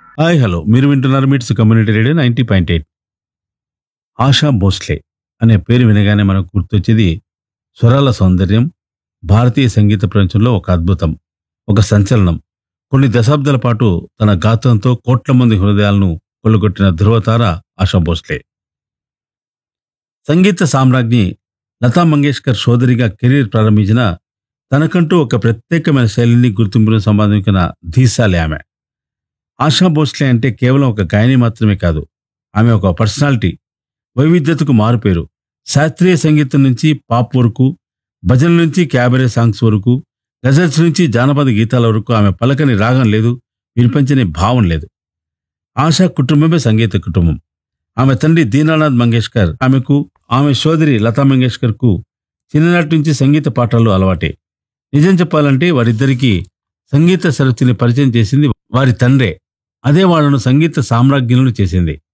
hi hello మీరు వింటున్నారు MITS community radio ninety point eight Asha Bhosle అనే పేరు వినగానే మనకు గుర్తొచ్చేది స్వరాల సౌందర్యం భారతీయ సంగీత ప్రపంచంలో ఒక అద్భుతం ఒక సంచలనం కొన్ని దశాబ్దాల పాటు తన గాత్రంతో కోట్ల మంది హృదయాలను కొల్లగొట్టిన ధృవతార ఆశా భోస్లే సంగీత సామ్రాజ్ఞి లతా మంగేష్కర్ సోదరిగా కెరీర్ ప్రారంభించిన తనకంటూ ఒక ప్రత్యేకమైన శైలిని గుర్తింపును సంపాదించిన ధీశాలి ఆమె ఆశా భోస్లే అంటే కేవలం ఒక గాయని మాత్రమే కాదు ఆమె ఒక పర్సనాలిటీ వైవిధ్యతకు మారుపేరు శాస్త్రీయ సంగీతం నుంచి పాప్ వరకు భజన నుంచి క్యాబరే సాంగ్స్ వరకు గజల్స్ నుంచి జానపద గీతాల వరకు ఆమె పలకని రాగం లేదు వినిపించని భావం లేదు ఆశా కుటుంబమే సంగీత కుటుంబం ఆమె తండ్రి దీనానాథ్ మంగేష్కర్ ఆమెకు ఆమె సోదరి లతా మంగేష్కర్ కు చిన్ననాటి నుంచి సంగీత పాఠాలు అలవాటే నిజం చెప్పాలంటే వారిద్దరికీ సంగీత సరస్సుని పరిచయం చేసింది వారి తండ్రే అదే వాళ్ళను సంగీత సామ్రాజ్ఞులను చేసింది